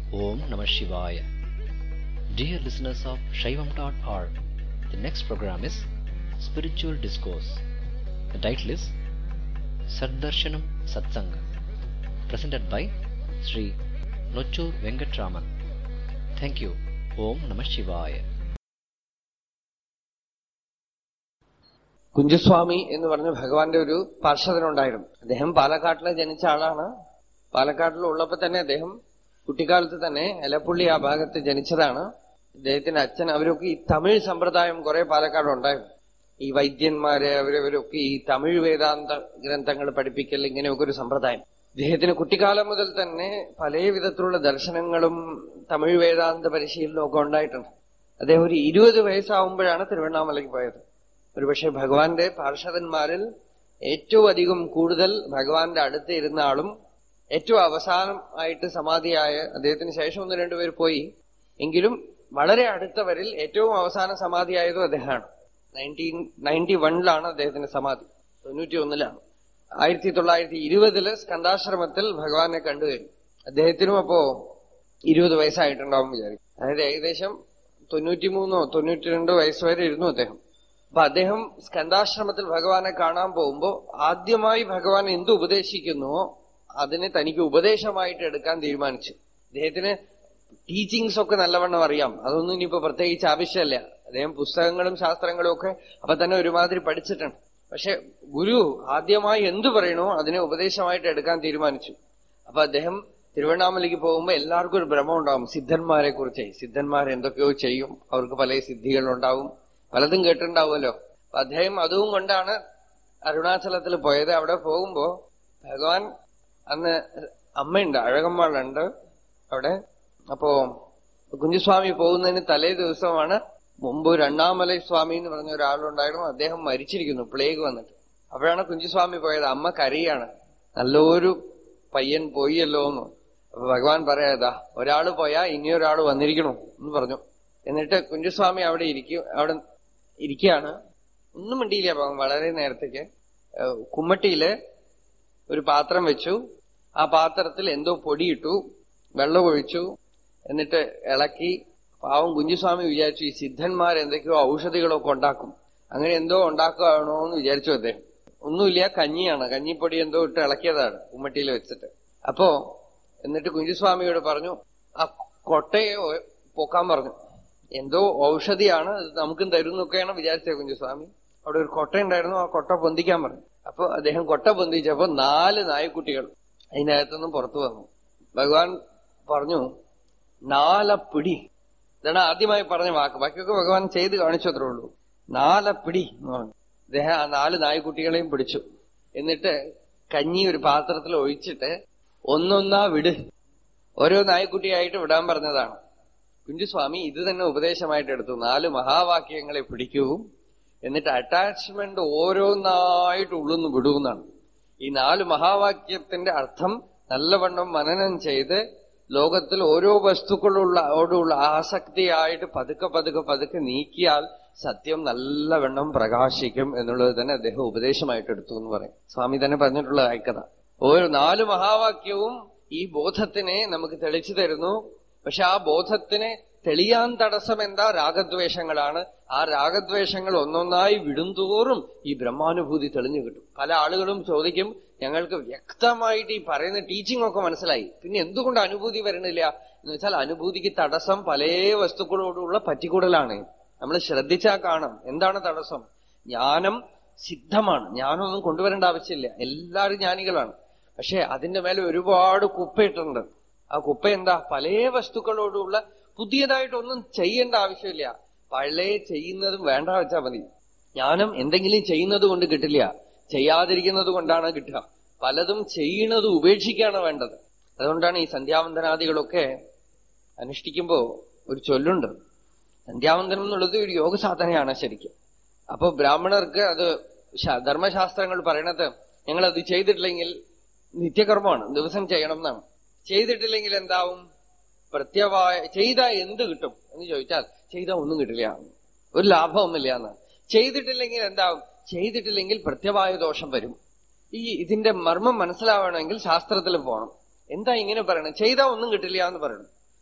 Om Namah Shivaya. Dear listeners of Shaivam.org, the next program is Spiritual Discourse. The title is Saddarshanam Satsanga, presented by Sri Nochur Venkatraman. Thank you. Om Namah Shivaya. കുഞ്ചസ്വാമി എന്ന് പറഞ്ഞ ഭഗവാന്റെ ഒരു പാർഷദനുണ്ടായിരുന്നു അദ്ദേഹം പാലക്കാട്ടിൽ ജനിച്ച ആളാണ് പാലക്കാട്ടിൽ ഉള്ളപ്പോ തന്നെ അദ്ദേഹം കുട്ടിക്കാലത്ത് തന്നെ എലപ്പുള്ളി ആ ഭാഗത്ത് ജനിച്ചതാണ് അദ്ദേഹത്തിന്റെ അച്ഛൻ അവരൊക്കെ ഈ തമിഴ് സമ്പ്രദായം കുറെ പാലക്കാട് ഉണ്ടായിരുന്നു ഈ വൈദ്യന്മാര് അവരവരൊക്കെ ഈ തമിഴ് വേദാന്ത ഗ്രന്ഥങ്ങൾ പഠിപ്പിക്കൽ ഇങ്ങനെയൊക്കെ ഒരു സമ്പ്രദായം അദ്ദേഹത്തിന് കുട്ടിക്കാലം മുതൽ തന്നെ പല വിധത്തിലുള്ള ദർശനങ്ങളും തമിഴ് വേദാന്ത പരിശീലനവും ഒക്കെ ഉണ്ടായിട്ടുണ്ട് അദ്ദേഹം ഒരു ഇരുപത് വയസ്സാവുമ്പോഴാണ് തിരുവണ്ണാമലയ്ക്ക് പോയത് ഒരുപക്ഷെ ഭഗവാന്റെ പാർഷദന്മാരിൽ ഏറ്റവും അധികം കൂടുതൽ ഭഗവാന്റെ അടുത്ത് ഇരുന്ന ആളും ഏറ്റവും അവസാനം ആയിട്ട് സമാധിയായ അദ്ദേഹത്തിന് ശേഷം ഒന്ന് രണ്ടുപേർ പോയി എങ്കിലും വളരെ അടുത്തവരിൽ ഏറ്റവും അവസാനം സമാധിയായതും അദ്ദേഹമാണ് നയൻറ്റീൻ നയൻറ്റി വണ്ണിലാണ് അദ്ദേഹത്തിന്റെ സമാധി തൊണ്ണൂറ്റി ഒന്നിലാണ് ആയിരത്തി തൊള്ളായിരത്തി ഇരുപതില് സ്കന്ധാശ്രമത്തിൽ ഭഗവാനെ കണ്ടുകഴിഞ്ഞു അദ്ദേഹത്തിനും അപ്പോ ഇരുപത് വയസ്സായിട്ടുണ്ടാവും വിചാരിക്കും അതായത് ഏകദേശം തൊണ്ണൂറ്റിമൂന്നോ തൊണ്ണൂറ്റി രണ്ടോ വയസ്സ് വരെ ഇരുന്നു അദ്ദേഹം അപ്പൊ അദ്ദേഹം സ്കന്ധാശ്രമത്തിൽ ഭഗവാനെ കാണാൻ പോകുമ്പോ ആദ്യമായി ഭഗവാൻ എന്ത് ഉപദേശിക്കുന്നുവോ അതിനെ തനിക്ക് ഉപദേശമായിട്ട് എടുക്കാൻ തീരുമാനിച്ചു അദ്ദേഹത്തിന് ടീച്ചിങ്സ് ഒക്കെ നല്ലവണ്ണം അറിയാം അതൊന്നും ഇനിയിപ്പോ പ്രത്യേകിച്ച് ആവശ്യമല്ല അദ്ദേഹം പുസ്തകങ്ങളും ശാസ്ത്രങ്ങളും ഒക്കെ അപ്പൊ തന്നെ ഒരുമാതിരി പഠിച്ചിട്ടുണ്ട് പക്ഷെ ഗുരു ആദ്യമായി എന്തു പറയണോ അതിനെ ഉപദേശമായിട്ട് എടുക്കാൻ തീരുമാനിച്ചു അപ്പൊ അദ്ദേഹം തിരുവണ്ണാമലയ്ക്ക് പോകുമ്പോ എല്ലാവർക്കും ഒരു ഭ്രമം ഉണ്ടാവും സിദ്ധന്മാരെ കുറിച്ച് സിദ്ധന്മാർ എന്തൊക്കെയോ ചെയ്യും അവർക്ക് പല സിദ്ധികൾ ഉണ്ടാവും പലതും കേട്ടിട്ടുണ്ടാവുമല്ലോ അപ്പൊ അദ്ദേഹം അതും കൊണ്ടാണ് അരുണാചലത്തിൽ പോയത് അവിടെ പോകുമ്പോ ഭഗവാൻ അന്ന് അമ്മയുണ്ട് അഴകമ്മാളുണ്ട് അവിടെ അപ്പോ കുഞ്ഞുസ്വാമി പോകുന്നതിന് തലേ ദിവസമാണ് മുമ്പ് ഒരു അണ്ണാമലൈ സ്വാമി എന്ന് പറഞ്ഞ ഒരാളുണ്ടായിരുന്നു അദ്ദേഹം മരിച്ചിരിക്കുന്നു പ്ലേഗ് വന്നിട്ട് അപ്പോഴാണ് കുഞ്ചുസ്വാമി പോയത് അമ്മ കരയാണ് നല്ലൊരു പയ്യൻ പോയല്ലോ എന്ന് അപ്പൊ ഭഗവാൻ പറയാതാ ഒരാള് പോയാ ഇനിയൊരാള് വന്നിരിക്കണു എന്ന് പറഞ്ഞു എന്നിട്ട് കുഞ്ചുസ്വാമി അവിടെ ഇരിക്കും അവിടെ ഇരിക്കുകയാണ് ഒന്നും മിണ്ടിയില്ല പാവം വളരെ നേരത്തേക്ക് ഏഹ് കുമ്മട്ടിയില് ഒരു പാത്രം വെച്ചു ആ പാത്രത്തിൽ എന്തോ പൊടിയിട്ടു വെള്ളം ഒഴിച്ചു എന്നിട്ട് ഇളക്കി പാവം കുഞ്ഞുസ്വാമി വിചാരിച്ചു ഈ സിദ്ധന്മാർ എന്തൊക്കെയോ ഔഷധികളൊക്കെ ഉണ്ടാക്കും അങ്ങനെ എന്തോ ഉണ്ടാക്കുകയാണോ എന്ന് വിചാരിച്ചു അദ്ദേഹം ഒന്നുമില്ല കഞ്ഞിയാണ് കഞ്ഞിപ്പൊടി എന്തോ ഇട്ട് ഇളക്കിയതാണ് ഉമ്മട്ടിയിൽ വെച്ചിട്ട് അപ്പോ എന്നിട്ട് കുഞ്ചുസ്വാമിയോട് പറഞ്ഞു ആ കൊട്ടയെ ഒ- പൊക്കാൻ പറഞ്ഞു എന്തോ ഔഷധിയാണ് അത് നമുക്കും തരുന്നൊക്കെയാണ് വിചാരിച്ചത് കുഞ്ചുസ്വാമി അവിടെ ഒരു കൊട്ട ഉണ്ടായിരുന്നു ആ കൊട്ട പൊന്തിക്കാൻ പറഞ്ഞു അപ്പൊ അദ്ദേഹം കൊട്ട പൊന്തിച്ചപ്പോ നാല് നായ്ക്കുട്ടികൾ അതിനകത്തുനിന്നും പുറത്തു വന്നു ഭഗവാൻ പറഞ്ഞു നാലപ്പിടി ഇതാണ് ആദ്യമായി പറഞ്ഞ വാക്ക് ബാക്കിയൊക്കെ ഭഗവാൻ ചെയ്ത് കാണിച്ചു അത്രേ ഉള്ളൂ നാലപ്പിടി എന്ന് പറഞ്ഞു അദ്ദേഹം ആ നാല് നായ്ക്കുട്ടികളെയും പിടിച്ചു എന്നിട്ട് കഞ്ഞി ഒരു പാത്രത്തിൽ ഒഴിച്ചിട്ട് ഒന്നൊന്നാ വിട് ഓരോ നായ്ക്കുട്ടിയായിട്ട് വിടാൻ പറഞ്ഞതാണ് കുഞ്ചുസ്വാമി ഇത് തന്നെ ഉപദേശമായിട്ട് എടുത്തു നാല് മഹാവാക്യങ്ങളെ പിടിക്കൂ എന്നിട്ട് അറ്റാച്ച്മെന്റ് ഓരോന്നായിട്ട് ഉള്ളുന്ന് വിടുമെന്നാണ് ഈ നാല് മഹാവാക്യത്തിന്റെ അർത്ഥം നല്ലവണ്ണം മനനം ചെയ്ത് ലോകത്തിൽ ഓരോ വസ്തുക്കളുള്ള ഓടുള്ള ആസക്തിയായിട്ട് പതുക്കെ പതുക്കെ പതുക്കെ നീക്കിയാൽ സത്യം നല്ലവണ്ണം പ്രകാശിക്കും എന്നുള്ളത് തന്നെ അദ്ദേഹം ഉപദേശമായിട്ട് എടുത്തു എന്ന് പറയും സ്വാമി തന്നെ പറഞ്ഞിട്ടുള്ള ഐക്യത ഓരോ നാല് മഹാവാക്യവും ഈ ബോധത്തിനെ നമുക്ക് തെളിച്ചു തരുന്നു പക്ഷെ ആ ബോധത്തിനെ തെളിയാൻ തടസ്സം എന്താ രാഗദ്വേഷങ്ങളാണ് ആ രാഗദ്വേഷങ്ങൾ ഒന്നൊന്നായി വിടുന്തോറും ഈ ബ്രഹ്മാനുഭൂതി തെളിഞ്ഞു കിട്ടും പല ആളുകളും ചോദിക്കും ഞങ്ങൾക്ക് വ്യക്തമായിട്ട് ഈ പറയുന്ന ടീച്ചിങ് ഒക്കെ മനസ്സിലായി പിന്നെ എന്തുകൊണ്ട് അനുഭൂതി വരണില്ല എന്ന് വെച്ചാൽ അനുഭൂതിക്ക് തടസ്സം പല വസ്തുക്കളോടുള്ള പറ്റിക്കൂടലാണ് നമ്മൾ ശ്രദ്ധിച്ചാൽ കാണാം എന്താണ് തടസ്സം ജ്ഞാനം സിദ്ധമാണ് ജ്ഞാനമൊന്നും കൊണ്ടുവരേണ്ട ആവശ്യമില്ല എല്ലാവരും ജ്ഞാനികളാണ് പക്ഷെ അതിന്റെ മേലെ ഒരുപാട് കുപ്പയിട്ടുണ്ട് ആ കുപ്പ എന്താ പല വസ്തുക്കളോടുള്ള പുതിയതായിട്ടൊന്നും ചെയ്യേണ്ട ആവശ്യമില്ല പഴയ ചെയ്യുന്നതും വേണ്ട വെച്ചാൽ മതി ജ്ഞാനം എന്തെങ്കിലും ചെയ്യുന്നത് കൊണ്ട് കിട്ടില്ല ചെയ്യാതിരിക്കുന്നത് കൊണ്ടാണ് കിട്ടുക പലതും ചെയ്യുന്നത് ഉപേക്ഷിക്കുകയാണ് വേണ്ടത് അതുകൊണ്ടാണ് ഈ സന്ധ്യാവന്തനാദികളൊക്കെ അനുഷ്ഠിക്കുമ്പോ ഒരു ചൊല്ലുണ്ട് സന്ധ്യാവന്തനം എന്നുള്ളത് ഒരു യോഗ സാധനയാണ് ശരിക്കും അപ്പൊ ബ്രാഹ്മണർക്ക് അത് ശാ- ധർമ്മശാസ്ത്രങ്ങൾ പറയണത് ഞങ്ങൾ അത് ചെയ്തിട്ടില്ലെങ്കിൽ നിത്യകർമ്മമാണ് ദിവസം ചെയ്യണം എന്നാണ് ചെയ്തിട്ടില്ലെങ്കിൽ എന്താവും പ്രത്യവായ ചെയ്താ എന്ത് കിട്ടും എന്ന് ചോദിച്ചാൽ ചെയ്താൽ ഒന്നും കിട്ടില്ല ഒരു ലാഭമൊന്നുമില്ല എന്ന് ചെയ്തിട്ടില്ലെങ്കിൽ എന്താവും ചെയ്തിട്ടില്ലെങ്കിൽ പ്രത്യവായ ദോഷം വരും ഈ ഇതിന്റെ മർമ്മം മനസ്സിലാവണമെങ്കിൽ ശാസ്ത്രത്തിൽ പോകണം എന്താ ഇങ്ങനെ പറയണം ചെയ്താൽ ഒന്നും കിട്ടില്ല എന്ന് പറയണം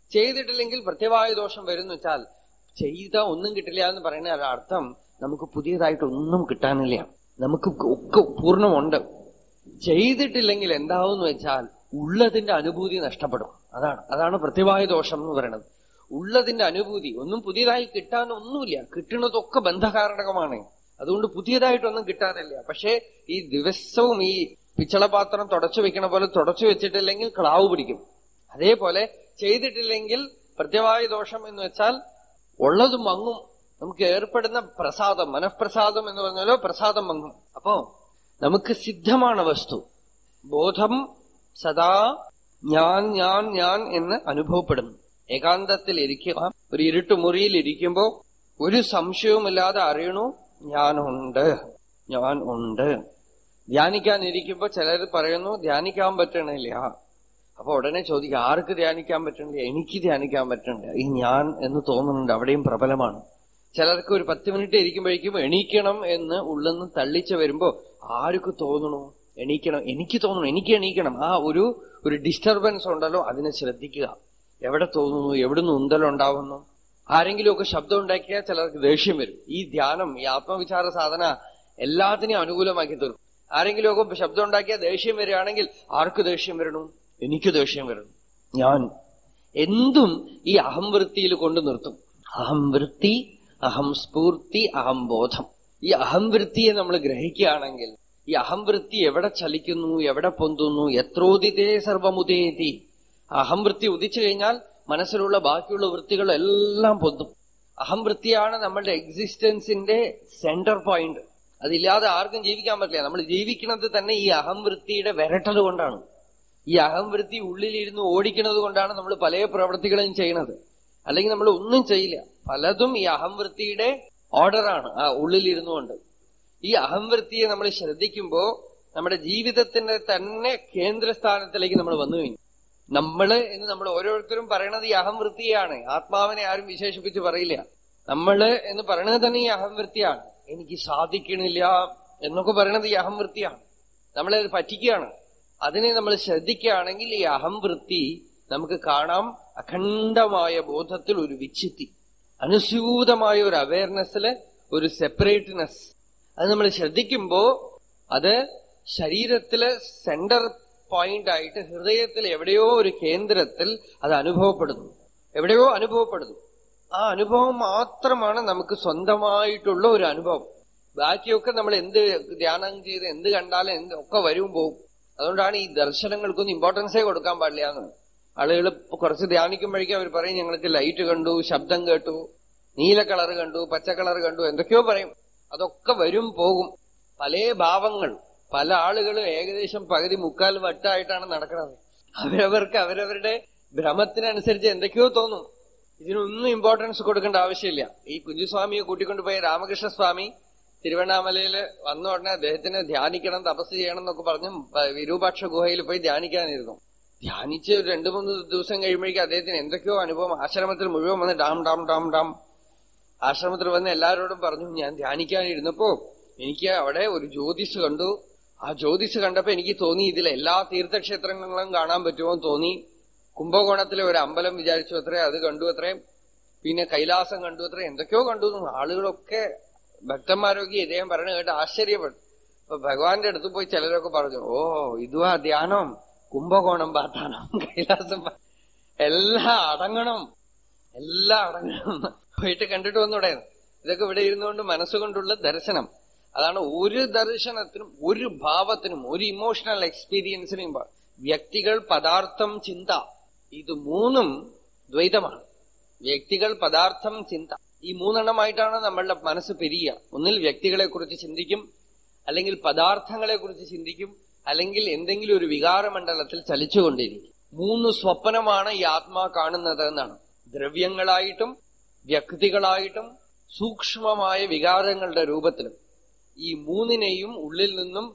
ചെയ്തിട്ടില്ലെങ്കിൽ പ്രത്യവായ ദോഷം വരും വെച്ചാൽ ചെയ്ത ഒന്നും കിട്ടില്ല എന്ന് പറയുന്ന അർത്ഥം നമുക്ക് പുതിയതായിട്ട് ഒന്നും കിട്ടാനില്ല നമുക്ക് ഒക്കെ പൂർണ്ണമുണ്ട് ചെയ്തിട്ടില്ലെങ്കിൽ എന്താവും വെച്ചാൽ ഉള്ളതിന്റെ അനുഭൂതി നഷ്ടപ്പെടും അതാണ് അതാണ് പ്രത്യവായ ദോഷം എന്ന് പറയുന്നത് ഉള്ളതിന്റെ അനുഭൂതി ഒന്നും പുതിയതായി കിട്ടാനൊന്നുമില്ല കിട്ടുന്നതൊക്കെ ബന്ധകാരണകമാണ് അതുകൊണ്ട് പുതിയതായിട്ടൊന്നും കിട്ടാനില്ല പക്ഷേ ഈ ദിവസവും ഈ പിച്ചളപാത്രം തുടച്ചു വെക്കണ പോലെ തുടച്ചു വെച്ചിട്ടില്ലെങ്കിൽ ക്ലാവ് പിടിക്കും അതേപോലെ ചെയ്തിട്ടില്ലെങ്കിൽ പ്രത്യവായ ദോഷം എന്ന് വെച്ചാൽ ഉള്ളത് മങ്ങും നമുക്ക് ഏർപ്പെടുന്ന പ്രസാദം മനഃപ്രസാദം എന്ന് പറഞ്ഞാലോ പ്രസാദം മങ്ങും അപ്പോ നമുക്ക് സിദ്ധമാണ് വസ്തു ബോധം സദാ ഞാൻ ഞാൻ ഞാൻ എന്ന് അനുഭവപ്പെടുന്നു ഏകാന്തത്തിൽ ഇരിക്കുക ഒരു ഇരുട്ടുമുറിയിൽ ഇരിക്കുമ്പോ ഒരു സംശയവുമില്ലാതെ അറിയണു ഞാനുണ്ട് ഞാൻ ഉണ്ട് ധ്യാനിക്കാൻ ഇരിക്കുമ്പോ ചിലർ പറയുന്നു ധ്യാനിക്കാൻ പറ്റണില്ല അപ്പൊ ഉടനെ ചോദിക്കും ആർക്ക് ധ്യാനിക്കാൻ പറ്റണില്ല എനിക്ക് ധ്യാനിക്കാൻ പറ്റണില്ല ഈ ഞാൻ എന്ന് തോന്നുന്നുണ്ട് അവിടെയും പ്രബലമാണ് ചിലർക്ക് ഒരു പത്ത് മിനിറ്റ് ഇരിക്കുമ്പോഴേക്കും എണീക്കണം എന്ന് ഉള്ളെന്ന് തള്ളിച്ച് വരുമ്പോ ആർക്ക് തോന്നണു എണീക്കണം എനിക്ക് തോന്നണം എനിക്ക് എണീക്കണം ആ ഒരു ഒരു ഡിസ്റ്റർബൻസ് ഉണ്ടല്ലോ അതിനെ ശ്രദ്ധിക്കുക എവിടെ തോന്നുന്നു എവിടുന്ന് ഉന്തലുണ്ടാവുന്നു ആരെങ്കിലുമൊക്കെ ശബ്ദം ഉണ്ടാക്കിയാൽ ചിലർക്ക് ദേഷ്യം വരും ഈ ധ്യാനം ഈ ആത്മവിചാര സാധന എല്ലാത്തിനെയും അനുകൂലമാക്കി തീർക്കും ആരെങ്കിലുമൊക്കെ ശബ്ദം ഉണ്ടാക്കിയാൽ ദേഷ്യം വരികയാണെങ്കിൽ ആർക്ക് ദേഷ്യം വരണം എനിക്ക് ദേഷ്യം വരണം ഞാൻ എന്തും ഈ അഹംവൃത്തിയിൽ കൊണ്ടു നിർത്തും അഹംവൃത്തി അഹം സ്ഫൂർത്തി അഹം ബോധം ഈ അഹംവൃത്തിയെ നമ്മൾ ഗ്രഹിക്കുകയാണെങ്കിൽ ഈ അഹംവൃത്തി എവിടെ ചലിക്കുന്നു എവിടെ പൊന്തുന്നു എത്രോദിതേ സർവമുദേതി അഹംവൃത്തി ഉദിച്ചു കഴിഞ്ഞാൽ മനസ്സിലുള്ള ബാക്കിയുള്ള വൃത്തികളെല്ലാം പൊന്തും അഹംവൃത്തിയാണ് നമ്മളുടെ എക്സിസ്റ്റൻസിന്റെ സെന്റർ പോയിന്റ് അതില്ലാതെ ആർക്കും ജീവിക്കാൻ പറ്റില്ല നമ്മൾ ജീവിക്കുന്നത് തന്നെ ഈ അഹംവൃത്തിയുടെ വിരട്ടൽ കൊണ്ടാണ് ഈ അഹംവൃത്തി ഉള്ളിലിരുന്ന് ഓടിക്കുന്നത് കൊണ്ടാണ് നമ്മൾ പല പ്രവൃത്തികളും ചെയ്യുന്നത് അല്ലെങ്കിൽ നമ്മൾ ഒന്നും ചെയ്യില്ല പലതും ഈ അഹംവൃത്തിയുടെ ഓർഡറാണ് ആ ഉള്ളിലിരുന്നുകൊണ്ട് ഈ അഹംവൃത്തിയെ നമ്മൾ ശ്രദ്ധിക്കുമ്പോ നമ്മുടെ ജീവിതത്തിന്റെ തന്നെ കേന്ദ്രസ്ഥാനത്തിലേക്ക് നമ്മൾ വന്നു കഴിഞ്ഞു നമ്മള് എന്ന് നമ്മൾ ഓരോരുത്തരും പറയണത് ഈ അഹംവൃത്തിയാണ് ആത്മാവിനെ ആരും വിശേഷിപ്പിച്ച് പറയില്ല നമ്മള് എന്ന് പറയണത് തന്നെ ഈ അഹംവൃത്തിയാണ് എനിക്ക് സാധിക്കണില്ല എന്നൊക്കെ പറയണത് ഈ അഹംവൃത്തിയാണ് നമ്മളെ അത് പറ്റിക്കുകയാണ് അതിനെ നമ്മൾ ശ്രദ്ധിക്കുകയാണെങ്കിൽ ഈ അഹംവൃത്തി നമുക്ക് കാണാം അഖണ്ഡമായ ബോധത്തിൽ ഒരു വിച്ഛിത്തി അനുസ്യൂതമായ ഒരു അവയർനെസ്സില് ഒരു സെപ്പറേറ്റ്നെസ് അത് നമ്മൾ ശ്രദ്ധിക്കുമ്പോ അത് ശരീരത്തിലെ സെന്റർ പോയിന്റ് ആയിട്ട് ഹൃദയത്തിൽ എവിടെയോ ഒരു കേന്ദ്രത്തിൽ അത് അനുഭവപ്പെടുന്നു എവിടെയോ അനുഭവപ്പെടുന്നു ആ അനുഭവം മാത്രമാണ് നമുക്ക് സ്വന്തമായിട്ടുള്ള ഒരു അനുഭവം ബാക്കിയൊക്കെ നമ്മൾ എന്ത് ധ്യാനം ചെയ്ത് എന്ത് കണ്ടാലും എന്ത് ഒക്കെ വരും പോകും അതുകൊണ്ടാണ് ഈ ദർശനങ്ങൾക്കൊന്നും ഇമ്പോർട്ടൻസേ കൊടുക്കാൻ പാടില്ല എന്ന് ആളുകൾ കുറച്ച് ധ്യാനിക്കുമ്പോഴേക്കും അവർ പറയും ഞങ്ങൾക്ക് ലൈറ്റ് കണ്ടു ശബ്ദം കേട്ടു നീല കളർ കണ്ടു പച്ച കളർ കണ്ടു എന്തൊക്കെയോ പറയും അതൊക്കെ വരും പോകും പല ഭാവങ്ങൾ പല ആളുകളും ഏകദേശം പകുതി മുക്കാൽ വട്ടായിട്ടാണ് നടക്കുന്നത് അവരവർക്ക് അവരവരുടെ ഭ്രമത്തിനനുസരിച്ച് എന്തൊക്കെയോ തോന്നും ഇതിനൊന്നും ഇമ്പോർട്ടൻസ് കൊടുക്കേണ്ട ആവശ്യമില്ല ഈ കുഞ്ചുസ്വാമിയെ കൂട്ടിക്കൊണ്ടുപോയ രാമകൃഷ്ണസ്വാമി തിരുവണ്ണാമലയില് വന്ന ഉടനെ അദ്ദേഹത്തിന് ധ്യാനിക്കണം തപസ് ചെയ്യണം എന്നൊക്കെ പറഞ്ഞ് വിരൂപാക്ഷ ഗുഹയിൽ പോയി ധ്യാനിക്കാനിരുന്നു ധ്യാനിച്ച് ഒരു രണ്ടു മൂന്ന് ദിവസം കഴിയുമ്പോഴേക്കും അദ്ദേഹത്തിന് എന്തൊക്കെയോ അനുഭവം ആശ്രമത്തിൽ മുഴുവൻ വന്ന് ഡാം ഡാം ഡാം ഡാം ആശ്രമത്തിൽ വന്ന് എല്ലാവരോടും പറഞ്ഞു ഞാൻ ധ്യാനിക്കാനിരുന്നപ്പോ എനിക്ക് അവിടെ ഒരു ജ്യോതിസ് കണ്ടു ആ ജ്യോതിസ് കണ്ടപ്പോ എനിക്ക് തോന്നി ഇതിലെ എല്ലാ തീർത്ഥക്ഷേത്രങ്ങളും കാണാൻ പറ്റുമോ എന്ന് തോന്നി കുംഭകോണത്തിലെ ഒരു അമ്പലം വിചാരിച്ചു അത്രേ അത് കണ്ടു അത്രേ പിന്നെ കൈലാസം കണ്ടു അത്രേ എന്തൊക്കെയോ കണ്ടു ആളുകളൊക്കെ ഭക്തന്മാരൊക്കെ ഇദ്ദേഹം പറഞ്ഞു കേട്ട് ആശ്ചര്യപ്പെട്ടു അപ്പൊ ഭഗവാന്റെ അടുത്ത് പോയി ചിലരൊക്കെ പറഞ്ഞു ഓ ഇതുവാ ധ്യാനം കുംഭകോണം പാത്താനം കൈലാസം എല്ലാം അടങ്ങണം എല്ലാം അടങ്ങണം പോയിട്ട് കണ്ടിട്ട് വന്നൂടെ ഇതൊക്കെ ഇവിടെ ഇരുന്നുകൊണ്ട് മനസ്സുകൊണ്ടുള്ള ദർശനം അതാണ് ഒരു ദർശനത്തിനും ഒരു ഭാവത്തിനും ഒരു ഇമോഷണൽ എക്സ്പീരിയൻസിനും വ്യക്തികൾ പദാർത്ഥം ചിന്ത ഇത് മൂന്നും ദ്വൈതമാണ് വ്യക്തികൾ പദാർത്ഥം ചിന്ത ഈ മൂന്നെണ്ണമായിട്ടാണ് നമ്മളുടെ മനസ്സ് പെരിയ ഒന്നിൽ വ്യക്തികളെ കുറിച്ച് ചിന്തിക്കും അല്ലെങ്കിൽ പദാർത്ഥങ്ങളെ കുറിച്ച് ചിന്തിക്കും അല്ലെങ്കിൽ എന്തെങ്കിലും ഒരു വികാരമണ്ഡലത്തിൽ ചലിച്ചുകൊണ്ടിരിക്കും മൂന്ന് സ്വപ്നമാണ് ഈ ആത്മാ കാണുന്നത് എന്നാണ് ദ്രവ്യങ്ങളായിട്ടും വ്യക്തികളായിട്ടും സൂക്ഷ്മമായ വികാരങ്ങളുടെ രൂപത്തിലും ഈ മൂന്നിനെയും ഉള്ളിൽ നിന്നും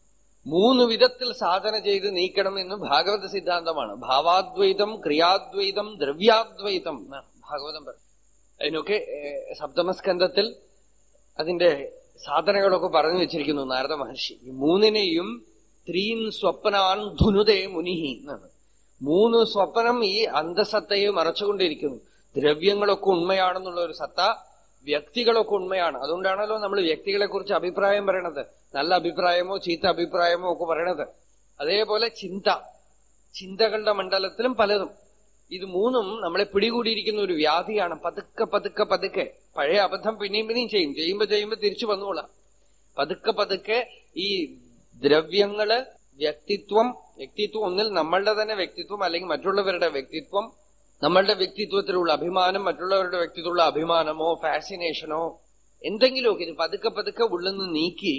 മൂന്ന് വിധത്തിൽ സാധന ചെയ്ത് നീക്കണം എന്ന് ഭാഗവത സിദ്ധാന്തമാണ് ഭാവാദ്വൈതം ക്രിയാദ്വൈതം ദ്രവ്യാദ്വൈതം എന്നാണ് ഭാഗവതം പറയും അതിനൊക്കെ സപ്തമസ്കന്ധത്തിൽ അതിന്റെ സാധനകളൊക്കെ പറഞ്ഞു വെച്ചിരിക്കുന്നു നാരദ മഹർഷി ഈ മൂന്നിനെയും ത്രീൻ സ്വപ്നാൻ ധുനുതേ മുനിഹി എന്നാണ് മൂന്ന് സ്വപ്നം ഈ അന്തസത്തയെ മറച്ചുകൊണ്ടിരിക്കുന്നു ദ്രവ്യങ്ങളൊക്കെ ഉണ്മയാണെന്നുള്ള ഒരു സത്ത വ്യക്തികളൊക്കെ ഉണ്മയാണ് അതുകൊണ്ടാണല്ലോ നമ്മൾ വ്യക്തികളെ കുറിച്ച് അഭിപ്രായം പറയണത് നല്ല അഭിപ്രായമോ ചീത്ത അഭിപ്രായമോ ഒക്കെ പറയണത് അതേപോലെ ചിന്ത ചിന്തകളുടെ മണ്ഡലത്തിലും പലതും ഇത് മൂന്നും നമ്മളെ പിടികൂടിയിരിക്കുന്ന ഒരു വ്യാധിയാണ് പതുക്കെ പതുക്കെ പതുക്കെ പഴയ അബദ്ധം പിന്നെയും പിന്നെയും ചെയ്യും ചെയ്യുമ്പോ ചെയ്യുമ്പോ തിരിച്ചു വന്നോളാം പതുക്കെ പതുക്കെ ഈ ദ്രവ്യങ്ങള് വ്യക്തിത്വം വ്യക്തിത്വം ഒന്നിൽ നമ്മളുടെ തന്നെ വ്യക്തിത്വം അല്ലെങ്കിൽ മറ്റുള്ളവരുടെ വ്യക്തിത്വം നമ്മളുടെ വ്യക്തിത്വത്തിലുള്ള അഭിമാനം മറ്റുള്ളവരുടെ വ്യക്തിത്വത്തിലുള്ള അഭിമാനമോ ഫാസിനേഷനോ എന്തെങ്കിലുമൊക്കെ ഇത് പതുക്കെ പതുക്കെ ഉള്ളിൽ നിന്ന് നീക്കി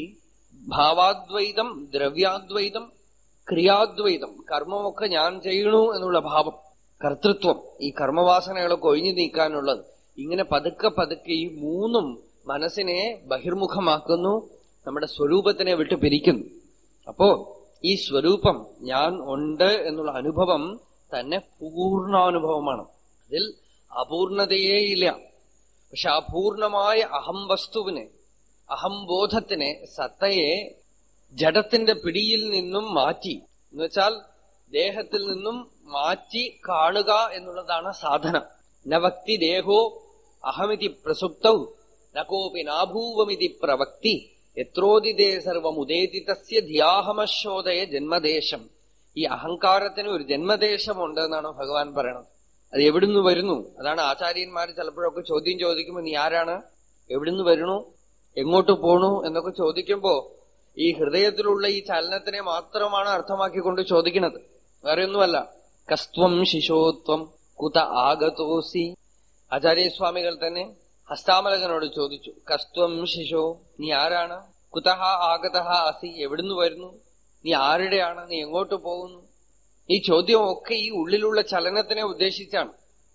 ഭാവാദ്വൈതം ദ്രവ്യാദ്വൈതം ക്രിയാദ്വൈതം കർമ്മമൊക്കെ ഞാൻ ചെയ്യണു എന്നുള്ള ഭാവം കർത്തൃത്വം ഈ കർമ്മവാസനകളൊക്കെ ഒഴിഞ്ഞു നീക്കാനുള്ളത് ഇങ്ങനെ പതുക്കെ പതുക്കെ ഈ മൂന്നും മനസ്സിനെ ബഹിർമുഖമാക്കുന്നു നമ്മുടെ സ്വരൂപത്തിനെ വിട്ട് പിരിക്കുന്നു അപ്പോ ഈ സ്വരൂപം ഞാൻ ഉണ്ട് എന്നുള്ള അനുഭവം തന്നെ പൂർണ്ണാനുഭവമാണ് അതിൽ അപൂർണതയേ ഇല്ല പക്ഷെ അപൂർണമായ അഹം വസ്തുവിനെ അഹംബോധത്തിനെ സത്തയെ ജഡത്തിന്റെ പിടിയിൽ നിന്നും മാറ്റി എന്നുവെച്ചാൽ ദേഹത്തിൽ നിന്നും മാറ്റി കാണുക എന്നുള്ളതാണ് സാധന നവക്തി ദേഹോ അഹമിതി പ്രസുപ്തൗ നകോപി നാഭൂവമിതി പ്രവക്തി എത്രോദിതേ സർവമുദേതി തസ്യ ധ്യാഹമശോദയ ജന്മദേശം ഈ അഹങ്കാരത്തിന് ഒരു ജന്മദേശമുണ്ട് എന്നാണ് ഭഗവാൻ പറയണത് അത് എവിടുന്ന് വരുന്നു അതാണ് ആചാര്യന്മാർ ചിലപ്പോഴൊക്കെ ചോദ്യം ചോദിക്കുമ്പോൾ നീ ആരാണ് എവിടുന്ന് വരുന്നു എങ്ങോട്ട് പോണു എന്നൊക്കെ ചോദിക്കുമ്പോ ഈ ഹൃദയത്തിലുള്ള ഈ ചലനത്തിനെ മാത്രമാണ് അർത്ഥമാക്കിക്കൊണ്ട് ചോദിക്കുന്നത് വേറെ ഒന്നുമല്ല കസ്ത്വം ശിശോത്വം കുത ആഗതോസി ആചാര്യസ്വാമികൾ തന്നെ ഹസ്താമലകനോട് ചോദിച്ചു കസ്ത്വം ശിശോ നീ ആരാണ് കുതഹ ആഗതഹ അസി എവിടുന്ന് വരുന്നു നീ ആരുടെയാണ് നീ എങ്ങോട്ട് പോകുന്നു ഈ ചോദ്യമൊക്കെ ഈ ഉള്ളിലുള്ള ചലനത്തിനെ ഉദ്ദേശിച്ചാണ്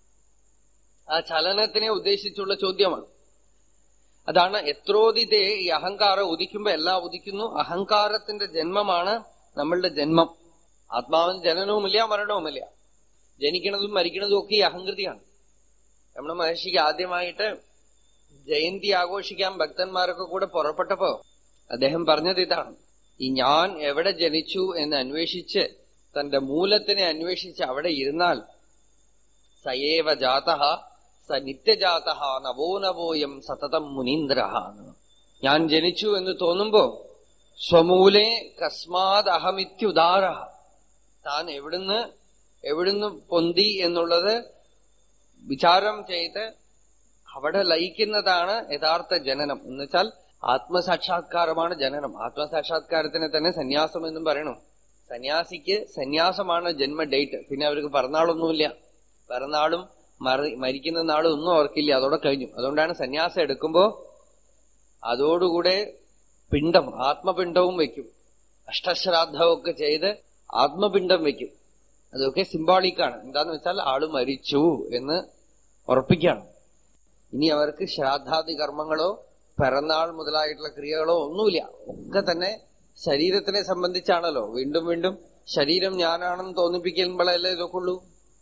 ആ ചലനത്തിനെ ഉദ്ദേശിച്ചുള്ള ചോദ്യമാണ് അതാണ് എത്രോദിതേ ഈ അഹങ്കാരം ഉദിക്കുമ്പോ എല്ലാം ഉദിക്കുന്നു അഹങ്കാരത്തിന്റെ ജന്മമാണ് നമ്മളുടെ ജന്മം ആത്മാവിന് ജനനവുമില്ല മരണവുമില്ല ജനിക്കണതും മരിക്കണതും ഒക്കെ ഈ അഹങ്കൃതിയാണ് രമണ മഹർഷിക്ക് ആദ്യമായിട്ട് ജയന്തി ആഘോഷിക്കാൻ ഭക്തന്മാരൊക്കെ കൂടെ പുറപ്പെട്ടപ്പോ അദ്ദേഹം പറഞ്ഞത് ഇതാണ് ഈ ഞാൻ എവിടെ ജനിച്ചു എന്ന് അന്വേഷിച്ച് തന്റെ മൂലത്തിനെ അന്വേഷിച്ച് അവിടെ ഇരുന്നാൽ സയേവ ജാത സ നിത്യജാത നവോ നവോയം സതതം മുനീന്ദ്ര ഞാൻ ജനിച്ചു എന്ന് തോന്നുമ്പോ സ്വമൂലെ കസ്മാത് അഹമിത്യുദാര താൻ എവിടുന്ന് എവിടുന്ന് പൊന്തി എന്നുള്ളത് വിചാരം ചെയ്ത് അവിടെ ലയിക്കുന്നതാണ് യഥാർത്ഥ ജനനം എന്ന് വെച്ചാൽ ആത്മസാക്ഷാത്കാരമാണ് ജനനം ആത്മസാക്ഷാത്കാരത്തിന് തന്നെ സന്യാസം എന്നും പറയണം സന്യാസിക്ക് സന്യാസമാണ് ജന്മ ഡേറ്റ് പിന്നെ അവർക്ക് പിറന്നാളൊന്നുമില്ല പിറന്നാളും മറി മരിക്കുന്ന നാളും ഒന്നും ഓർക്കില്ല അതോടെ കഴിഞ്ഞു അതുകൊണ്ടാണ് സന്യാസം എടുക്കുമ്പോ അതോടുകൂടെ പിണ്ടം ആത്മപിണ്ടവും വെക്കും അഷ്ടശ്രാദ്ധമൊക്കെ ചെയ്ത് ആത്മപിണ്ടം വെക്കും അതൊക്കെ സിംബോളിക്കാണ് എന്താന്ന് വെച്ചാൽ ആള് മരിച്ചു എന്ന് ഉറപ്പിക്കാണ് ഇനി അവർക്ക് ശ്രാദ്ധാദി കർമ്മങ്ങളോ പിറന്നാൾ മുതലായിട്ടുള്ള ക്രിയകളോ ഒന്നുമില്ല ഒക്കെ തന്നെ ശരീരത്തിനെ സംബന്ധിച്ചാണല്ലോ വീണ്ടും വീണ്ടും ശരീരം ഞാനാണെന്ന് തോന്നിപ്പിക്കുമ്പോഴല്ലേ ഇതൊക്കെ ഉള്ളൂ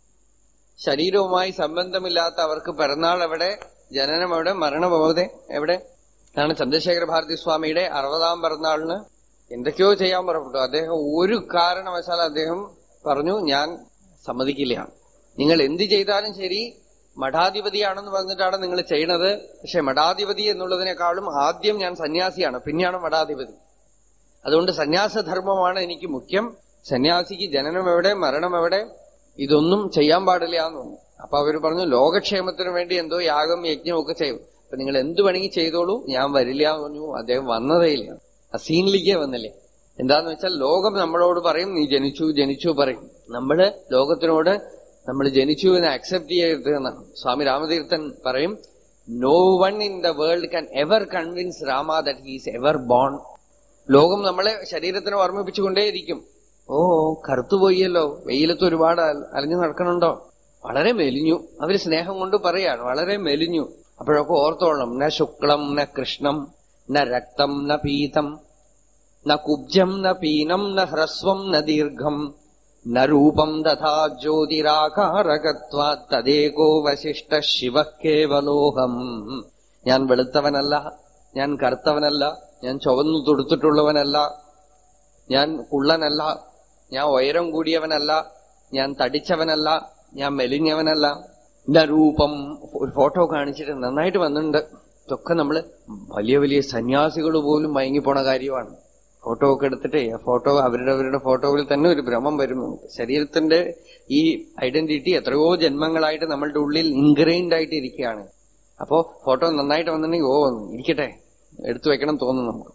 ശരീരവുമായി സംബന്ധമില്ലാത്ത അവർക്ക് പിറന്നാൾ എവിടെ ജനനം എവിടെ മരണം എവിടെ എവിടെ ആണ് ചന്ദ്രശേഖര ഭാരതി സ്വാമിയുടെ അറുപതാം പിറന്നാളിന് എന്തൊക്കെയോ ചെയ്യാൻ പുറപ്പെട്ടു അദ്ദേഹം ഒരു കാരണവശാൽ അദ്ദേഹം പറഞ്ഞു ഞാൻ സമ്മതിക്കില്ല നിങ്ങൾ എന്ത് ചെയ്താലും ശരി മഠാധിപതിയാണെന്ന് പറഞ്ഞിട്ടാണ് നിങ്ങൾ ചെയ്യണത് പക്ഷെ മഠാധിപതി എന്നുള്ളതിനേക്കാളും ആദ്യം ഞാൻ സന്യാസിയാണ് പിന്നെയാണ് മഠാധിപതി അതുകൊണ്ട് സന്യാസധർമ്മമാണ് എനിക്ക് മുഖ്യം സന്യാസിക്ക് ജനനം എവിടെ മരണം എവിടെ ഇതൊന്നും ചെയ്യാൻ പാടില്ല എന്ന് പറഞ്ഞു അപ്പൊ അവര് പറഞ്ഞു ലോകക്ഷേമത്തിന് വേണ്ടി എന്തോ യാഗം യജ്ഞം ഒക്കെ ചെയ്യും അപ്പൊ നിങ്ങൾ എന്ത് വേണമെങ്കിൽ ചെയ്തോളൂ ഞാൻ വരില്ല എന്ന് പറഞ്ഞു അദ്ദേഹം വന്നതേ ഇല്ല ആ സീനിലേക്ക് വന്നില്ലേ എന്താന്ന് വെച്ചാൽ ലോകം നമ്മളോട് പറയും നീ ജനിച്ചു ജനിച്ചു പറയും നമ്മള് ലോകത്തിനോട് നമ്മൾ ജനിച്ചു എന്ന് അക്സെപ്റ്റ് ചെയ്യരുത് എന്നാണ് സ്വാമി രാമതീർത്ഥൻ പറയും no one in the world can ever convince Rama that he's ever born ലോകം നമ്മളെ ശരീരത്തിനെ ഓർമ്മിപ്പിച്ചുകൊണ്ടേയിരിക്കും ഓ കറുത്തുപോയല്ലോ വെയിലത്ത് ഒരുപാട് അല- അലഞ്ഞു നടക്കണുണ്ടോ വളരെ മെലിഞ്ഞു അവര് സ്നേഹം കൊണ്ട് പറയാണ് വളരെ മെലിഞ്ഞു അപ്പോഴൊക്കെ ഓർത്തോളണം ന ശുക്ലം ന കൃഷ്ണം ന രക്തം ന പീതം ന കുബ്ജം ന പീനം ന ഹ്രസ്വം ന ദീർഘം ന രൂപം തഥാ ജ്യോതിരാകാരകത്വാ തദേകോ വശിഷ്ട ശിവ കേവലോഹം ഞാൻ വെളുത്തവനല്ല ഞാൻ കറുത്തവനല്ല ഞാൻ ചുവന്നു തൊടുത്തിട്ടുള്ളവനല്ല ഞാൻ കുള്ളനല്ല ഞാൻ ഉയരം കൂടിയവനല്ല ഞാൻ തടിച്ചവനല്ല ഞാൻ മെലിഞ്ഞവനല്ല എന്റെ രൂപം ഒരു ഫോട്ടോ കാണിച്ചിട്ട് നന്നായിട്ട് വന്നിട്ടുണ്ട് ഇതൊക്കെ നമ്മള് വലിയ വലിയ സന്യാസികൾ പോലും മയങ്ങിപ്പോണ കാര്യമാണ് ഫോട്ടോ ഒക്കെ എടുത്തിട്ട് ആ ഫോട്ടോ അവരുടെ അവരുടെ ഫോട്ടോയിൽ തന്നെ ഒരു ഭ്രമം വരും നമുക്ക് ശരീരത്തിന്റെ ഈ ഐഡന്റിറ്റി എത്രയോ ജന്മങ്ങളായിട്ട് നമ്മളുടെ ഉള്ളിൽ ഇൻഗ്രൈൻഡ് ആയിട്ട് ഇരിക്കുകയാണ് അപ്പോ ഫോട്ടോ നന്നായിട്ട് വന്നിട്ടുണ്ടെങ്കിൽ ഓ ഇരിക്കട്ടെ എടുത്തു വെക്കണം തോന്നുന്നു നമുക്ക്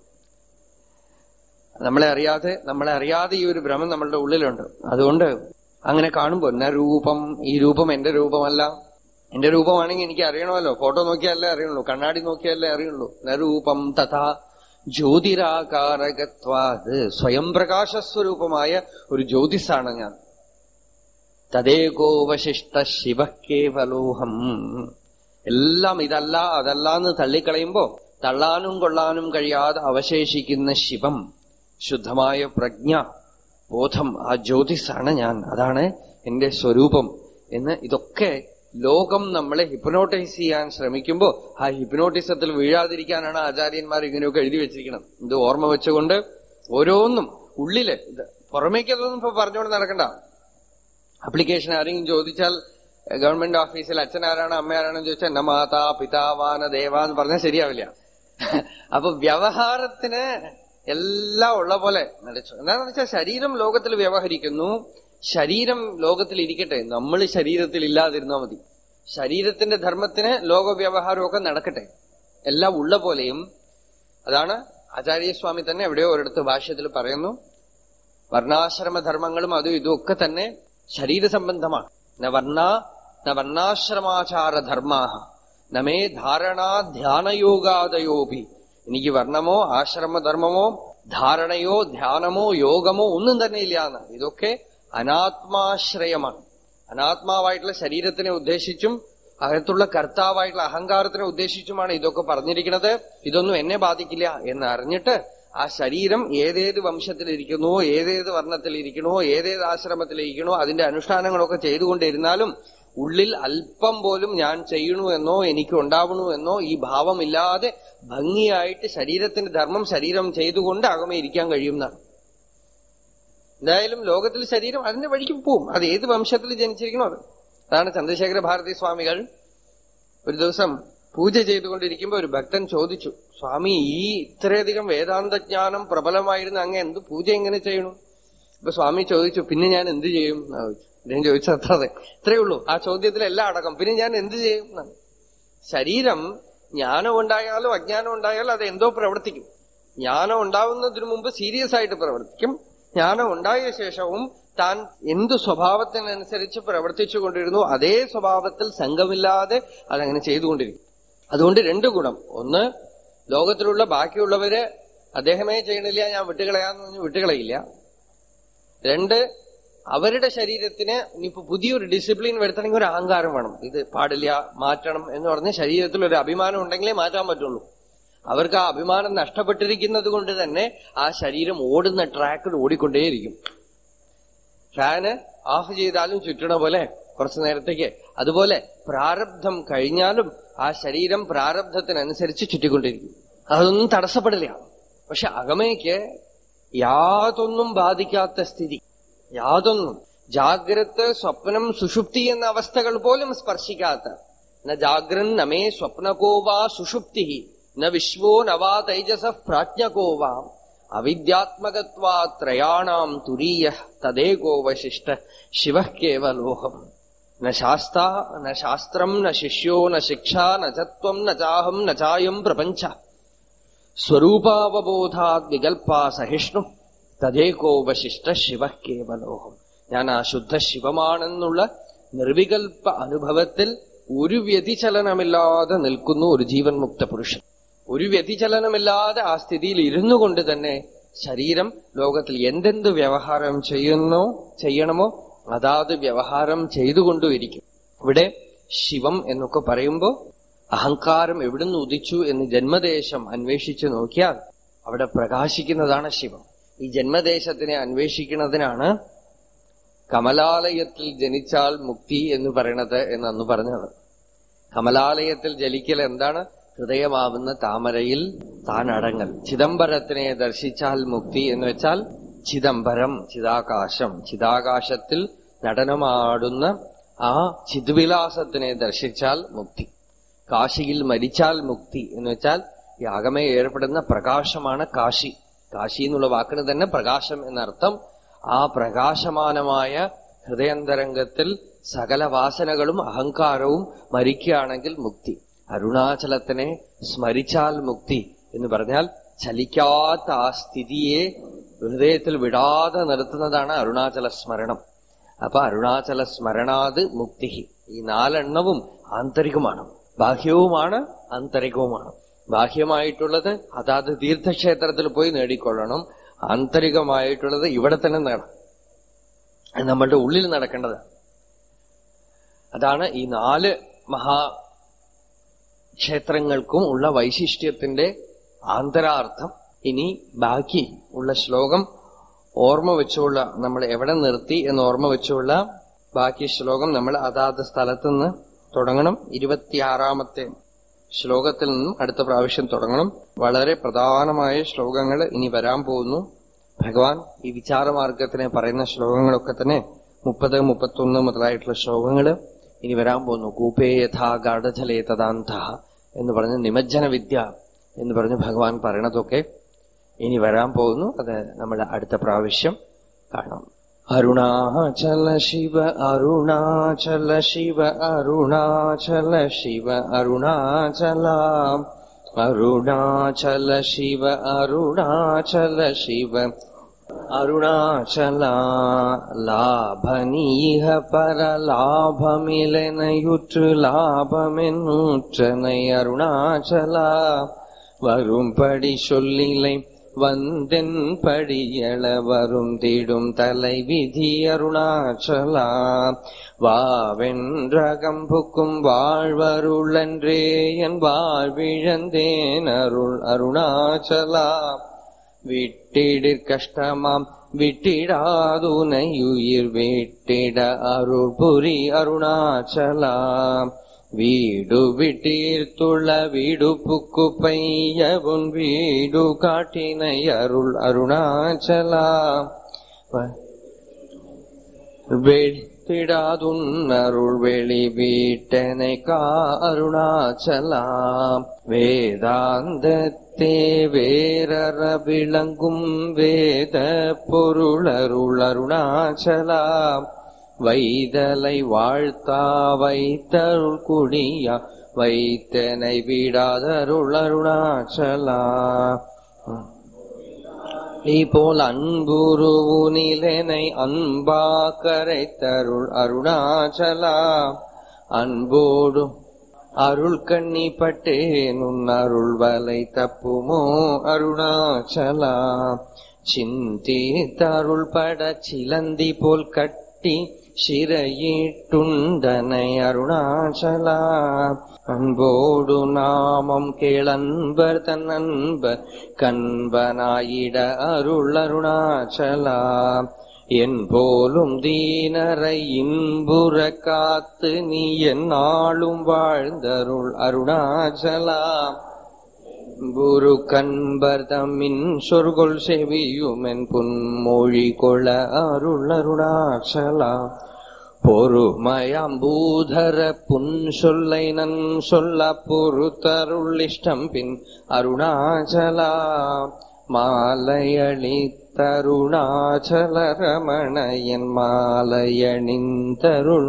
നമ്മളെ അറിയാതെ നമ്മളെ അറിയാതെ ഈ ഒരു ഭ്രമം നമ്മളുടെ ഉള്ളിലുണ്ട് അതുകൊണ്ട് അങ്ങനെ കാണുമ്പോ എന്നാ രൂപം ഈ രൂപം എന്റെ രൂപമല്ല എന്റെ രൂപമാണെങ്കിൽ എനിക്ക് അറിയണമല്ലോ ഫോട്ടോ നോക്കിയാലേ അറിയുള്ളൂ കണ്ണാടി നോക്കിയാലേ അറിയുള്ളൂ ന രൂപം തഥാ ജ്യോതിരാകാരകത്വാത് സ്വയം പ്രകാശസ്വരൂപമായ ഒരു ജ്യോതിസാണ് ഞാൻ തദേകോവശിഷ്ട ശിവ കേവലോഹം എല്ലാം ഇതല്ല അതല്ല എന്ന് തള്ളിക്കളയുമ്പോ തള്ളാനും കൊള്ളാനും കഴിയാതെ അവശേഷിക്കുന്ന ശിവം ശുദ്ധമായ പ്രജ്ഞ ബോധം ആ ജ്യോതിസാണ് ഞാൻ അതാണ് എന്റെ സ്വരൂപം എന്ന് ഇതൊക്കെ ലോകം നമ്മളെ ഹിപ്നോട്ടൈസ് ചെയ്യാൻ ശ്രമിക്കുമ്പോ ആ ഹിപ്നോട്ടിസത്തിൽ വീഴാതിരിക്കാനാണ് ആചാര്യന്മാർ ഇങ്ങനെയൊക്കെ എഴുതി വെച്ചിരിക്കണം ഇത് ഓർമ്മ വെച്ചുകൊണ്ട് ഓരോന്നും ഉള്ളില് ഇത് പുറമേക്കതൊന്നും ഇപ്പൊ പറഞ്ഞുകൊണ്ട് നടക്കണ്ട അപ്ലിക്കേഷൻ ആരെങ്കിലും ചോദിച്ചാൽ എഹ്, ഗവൺമെന്റ് ഓഫീസിൽ അച്ഛൻ ആരാണ് അമ്മ ആരാണെന്ന് ചോദിച്ചാൽ എന്ന മാതാ പിതാവാന ദേവ എന്ന് പറഞ്ഞാൽ ശരിയാവില്ല അപ്പൊ വ്യവഹാരത്തിന് എല്ലാം ഉള്ള പോലെ നടിച്ചു എന്താണെന്ന് വെച്ചാൽ ശരീരം ലോകത്തിൽ വ്യവഹരിക്കുന്നു ശരീരം ലോകത്തിൽ ഇരിക്കട്ടെ നമ്മൾ ശരീരത്തിൽ ഇല്ലാതിരുന്നാൽ മതി ശരീരത്തിന്റെ ധർമ്മത്തിന് ലോകവ്യവഹാരമൊക്കെ നടക്കട്ടെ എല്ലാം ഉള്ള പോലെയും അതാണ് ആചാര്യസ്വാമി തന്നെ എവിടെയോ ഒരിടത്ത് ഭാഷ്യത്തിൽ പറയുന്നു വർണ്ണാശ്രമ ധർമ്മങ്ങളും അതും ഇതും ഒക്കെ തന്നെ ശരീര സംബന്ധമാണ് ന വർണ്ണ ന വർണ്ണാശ്രമാചാര ധർമാഹ നമേ ധാരണാ ധ്യാനയോഗാദയോപി എനിക്ക് വർണ്ണമോ ആശ്രമധർമ്മമോ ധാരണയോ ധ്യാനമോ യോഗമോ ഒന്നും തന്നെ ഇല്ല എന്ന് ഇതൊക്കെ അനാത്മാശ്രയമാണ് അനാത്മാവായിട്ടുള്ള ശരീരത്തിനെ ഉദ്ദേശിച്ചും അകത്തുള്ള കർത്താവായിട്ടുള്ള അഹങ്കാരത്തിനെ ഉദ്ദേശിച്ചുമാണ് ഇതൊക്കെ പറഞ്ഞിരിക്കുന്നത് ഇതൊന്നും എന്നെ ബാധിക്കില്ല എന്ന് അറിഞ്ഞിട്ട് ആ ശരീരം ഏതേത് വംശത്തിലിരിക്കുന്നുവോ ഏതേത് വർണ്ണത്തിലിരിക്കണോ ഏതേത് ആശ്രമത്തിലിരിക്കണോ അതിന്റെ അനുഷ്ഠാനങ്ങളൊക്കെ ചെയ്തുകൊണ്ടിരുന്നാലും ഉള്ളിൽ അല്പം പോലും ഞാൻ ചെയ്യണു എന്നോ എനിക്ക് ഉണ്ടാവണു എന്നോ ഈ ഭാവമില്ലാതെ ഭംഗിയായിട്ട് ശരീരത്തിന്റെ ധർമ്മം ശരീരം ചെയ്തുകൊണ്ട് അകമേ ഇരിക്കാൻ കഴിയുന്നതാണ് എന്തായാലും ലോകത്തിൽ ശരീരം അതിന്റെ വഴിക്ക് പോവും അത് ഏത് വംശത്തിൽ ജനിച്ചിരിക്കണോ അത് അതാണ് ചന്ദ്രശേഖര ഭാരതി സ്വാമികൾ ഒരു ദിവസം പൂജ ചെയ്തുകൊണ്ടിരിക്കുമ്പോ ഒരു ഭക്തൻ ചോദിച്ചു സ്വാമി ഈ ഇത്രയധികം വേദാന്ത ജ്ഞാനം പ്രബലമായിരുന്ന അങ്ങ് എന്ത് പൂജ എങ്ങനെ ചെയ്യണു അപ്പൊ സ്വാമി ചോദിച്ചു പിന്നെ ഞാൻ എന്ത് ചെയ്യും എന്നാ ചോദിച്ചു അദ്ദേഹം ചോദിച്ചത് അത്ര അതെ ഇത്രയേ ഉള്ളൂ ആ ചോദ്യത്തിലെല്ലാം അടക്കം പിന്നെ ഞാൻ എന്ത് ചെയ്യും എന്നാണ് ശരീരം ജ്ഞാനം ഉണ്ടായാലും അജ്ഞാനം ഉണ്ടായാലും അത് എന്തോ പ്രവർത്തിക്കും ജ്ഞാനം ഉണ്ടാവുന്നതിന് മുമ്പ് സീരിയസ് ആയിട്ട് പ്രവർത്തിക്കും ജ്ഞാനം ഉണ്ടായ ശേഷവും താൻ എന്തു സ്വഭാവത്തിനനുസരിച്ച് പ്രവർത്തിച്ചു കൊണ്ടിരുന്നു അതേ സ്വഭാവത്തിൽ സംഘമില്ലാതെ അതങ്ങനെ ചെയ്തുകൊണ്ടിരിക്കും അതുകൊണ്ട് രണ്ട് ഗുണം ഒന്ന് ലോകത്തിലുള്ള ബാക്കിയുള്ളവര് അദ്ദേഹമേ ചെയ്യണില്ല ഞാൻ വിട്ടുകളയാന്ന് പറഞ്ഞ് വിട്ടുകളയില്ല രണ്ട് അവരുടെ ശരീരത്തിന് ഇനിയിപ്പോ പുതിയൊരു ഡിസിപ്ലിൻ വരുത്തണമെങ്കിൽ ഒരു അഹങ്കാരം വേണം ഇത് പാടില്ല മാറ്റണം എന്ന് പറഞ്ഞ് ശരീരത്തിൽ ഒരു അഭിമാനം ഉണ്ടെങ്കിലേ മാറ്റാൻ പറ്റുള്ളൂ അവർക്ക് ആ അഭിമാനം നഷ്ടപ്പെട്ടിരിക്കുന്നത് കൊണ്ട് തന്നെ ആ ശരീരം ഓടുന്ന ട്രാക്കിൽ ഓടിക്കൊണ്ടേയിരിക്കും ഫാന് ഓഫ് ചെയ്താലും ചുറ്റണ പോലെ കുറച്ചു നേരത്തേക്ക് അതുപോലെ പ്രാരബ്ധം കഴിഞ്ഞാലും ആ ശരീരം പ്രാരബ്ധത്തിനനുസരിച്ച് ചുറ്റിക്കൊണ്ടിരിക്കും അതൊന്നും തടസ്സപ്പെടില്ല പക്ഷെ അകമയ്ക്ക് യാതൊന്നും ബാധിക്കാത്ത സ്ഥിതി യാതൊന്നും ജാഗ്രത് സ്വപ്നം സുഷുപ്തി എന്ന അവസ്ഥകൾ പോലും സ്പർശിക്കാത്ത ന ജാഗ്രൻ നമേ സ്വപ്നകോ വാ സുഷുപ്തി ന വിശ്വോ നവാ തൈജസ പ്രാജ്ഞകോ വാ അവിദ്യാത്മകത്വാ ത്രയാണാം തുരീയ തദേകോവശിഷ്ട ശിവ കേവലോഹം ന ശാസ്ത ന ശാസ്ത്രം ന ശിഷ്യോ ന ശിക്ഷ ന ചത്വം ന ചാഹം ന ചായം പ്രപഞ്ച സ്വരൂപാവബോധാത് വികൽപ്പാ സഹിഷ്ണു തദേകോവശിഷ്ട ശിവ കേവലോഹം ഞാൻ ആ ശുദ്ധ ശിവമാണെന്നുള്ള നിർവികൽപ്പ അനുഭവത്തിൽ ഒരു വ്യതിചലനമില്ലാതെ നിൽക്കുന്നു ഒരു ജീവൻ മുക്ത പുരുഷൻ ഒരു വ്യതിചലനമില്ലാതെ ആ സ്ഥിതിയിൽ ഇരുന്നു കൊണ്ട് തന്നെ ശരീരം ലോകത്തിൽ എന്തെന്ത് വ്യവഹാരം ചെയ്യുന്നോ ചെയ്യണമോ അതാത് വ്യവഹാരം ചെയ്തുകൊണ്ടുമിരിക്കും ഇവിടെ ശിവം എന്നൊക്കെ പറയുമ്പോ അഹങ്കാരം എവിടുന്ന് ഉദിച്ചു എന്ന് ജന്മദേശം അന്വേഷിച്ചു നോക്കിയാൽ അവിടെ പ്രകാശിക്കുന്നതാണ് ശിവം ഈ ജന്മദേശത്തിനെ അന്വേഷിക്കുന്നതിനാണ് കമലാലയത്തിൽ ജനിച്ചാൽ മുക്തി എന്ന് പറയണത് എന്ന് അന്ന് പറഞ്ഞത് കമലാലയത്തിൽ ജലിക്കൽ എന്താണ് ഹൃദയമാവുന്ന താമരയിൽ താൻ അടങ്ങൽ ചിദംബരത്തിനെ ദർശിച്ചാൽ മുക്തി എന്ന് വെച്ചാൽ ചിദംബരം ചിതാകാശം ചിതാകാശത്തിൽ നടനമാടുന്ന ആ ചിദ്വിലാസത്തിനെ ദർശിച്ചാൽ മുക്തി കാശിയിൽ മരിച്ചാൽ മുക്തി എന്ന് വെച്ചാൽ ഈ അകമേ ഏർപ്പെടുന്ന പ്രകാശമാണ് കാശി കാശി എന്നുള്ള വാക്കിന് തന്നെ പ്രകാശം എന്നർത്ഥം ആ പ്രകാശമാനമായ ഹൃദയന്തരംഗത്തിൽ സകല വാസനകളും അഹങ്കാരവും മരിക്കുകയാണെങ്കിൽ മുക്തി അരുണാചലത്തിനെ സ്മരിച്ചാൽ മുക്തി എന്ന് പറഞ്ഞാൽ ചലിക്കാത്ത ആ സ്ഥിതിയെ ഹൃദയത്തിൽ വിടാതെ നിർത്തുന്നതാണ് അരുണാചല സ്മരണം അപ്പൊ അരുണാചല സ്മരണാത് മുക്തി ഈ നാലെണ്ണവും ആന്തരികമാണ് ബാഹ്യവുമാണ് ആന്തരികവുമാണ് ബാഹ്യമായിട്ടുള്ളത് അതാത് തീർത്ഥക്ഷേത്രത്തിൽ പോയി നേടിക്കൊള്ളണം ആന്തരികമായിട്ടുള്ളത് ഇവിടെ തന്നെ നേടാം അത് നമ്മളുടെ ഉള്ളിൽ നടക്കേണ്ടത് അതാണ് ഈ നാല് മഹാ ക്ഷേത്രങ്ങൾക്കും ഉള്ള വൈശിഷ്ട്യത്തിന്റെ ആന്തരാർത്ഥം ഇനി ബാക്കി ഉള്ള ശ്ലോകം ഓർമ്മ വെച്ചുള്ള നമ്മൾ എവിടെ നിർത്തി എന്ന് ഓർമ്മ വെച്ചുള്ള ബാക്കി ശ്ലോകം നമ്മൾ അതാത് സ്ഥലത്ത് നിന്ന് തുടങ്ങണം ഇരുപത്തിയാറാമത്തെ ശ്ലോകത്തിൽ നിന്നും അടുത്ത പ്രാവശ്യം തുടങ്ങണം വളരെ പ്രധാനമായ ശ്ലോകങ്ങൾ ഇനി വരാൻ പോകുന്നു ഭഗവാൻ ഈ വിചാരമാർഗത്തിനെ പറയുന്ന ശ്ലോകങ്ങളൊക്കെ തന്നെ മുപ്പത് മുപ്പത്തൊന്ന് മുതലായിട്ടുള്ള ശ്ലോകങ്ങള് ഇനി വരാൻ പോകുന്നു കൂപേ യഥാ ഗാഠജലേ തദാന്ത എന്ന് പറഞ്ഞ് നിമജ്ജന വിദ്യ എന്ന് പറഞ്ഞ് ഭഗവാൻ പറയണതൊക്കെ ഇനി വരാൻ പോകുന്നു അത് നമ്മൾ അടുത്ത പ്രാവശ്യം കാണാം അരുണാചല ശിവ അരുണാചല ശിവ അരുണാചല ശിവ അരുണാചല അരുണാചല ശിവ അരുണാചല ശിവ അരുണാചല ലാഭനീഹ പരലാഭമിലനയുற்று லாபமென்னூற்றனை அருணாச்சல வரும்படி சொல்லிலை வந்தென் படியள வரும் திடும் தலை விதி அருணாச்சலா வாவென்றகம்புக்கும் வாழ்வருளன்றே என் வாழ்விழந்தேன் அருள் அருணாச்சலா விட்டிடிற் கஷ்டமாம் விட்டிடாதுனையுயிர் விட்டிட அருள் புரி அருணாச்சலா வீடு விட்டீர்த்துள்ள வீடுப்புக்கு பையவுன் வீடு காட்டினை அருள் அருணாச்சலா வெட்டிடாதுன் அருள் வெளி வீட்டனை கா அருணாச்சலா வேதாந்தத்தே வேரற விளங்கும் வேத பொருளருள் அருணாச்சலா வைதலை வாழ்த்தா வைத்தருள் குடியா வைத்தனை விடாதருள் அருணாச்சலா நீ போல் அன்புருவுனிலனை அன்பா கரைத்தருள் அருணாச்சலா அன்போடு அருள் கண்ணி பட்டேன் உன் அருள் வலை தப்புமோ அருணாச்சலா சிந்தி தருள் பட சிலந்தி போல் கட்டி சிறையிட்டுண்டனை அருணாச்சலா அன்போடு நாமம் கேளன்பர் தன் அன்பர் கண்பனாயிட அருள் அருணாச்சலா என் போலும் தீனரை இன்புற காத்து நீ என்னாலும் வாழ்ந்தருள் அருணாச்சலா குரு கண்பர் தம்மின் சொற்கொள் செவியுமென் புன்மொழி கொள அருள் அருணாச்சலா பொறுமயம்பூதர புன் சொல்லை நன் சொல்ல பொறுத்தருள் இஷ்டம் பின் அருணாச்சலா மாலையளித்தருணாச்சல ரமணையன் மாலையணிந்தருள்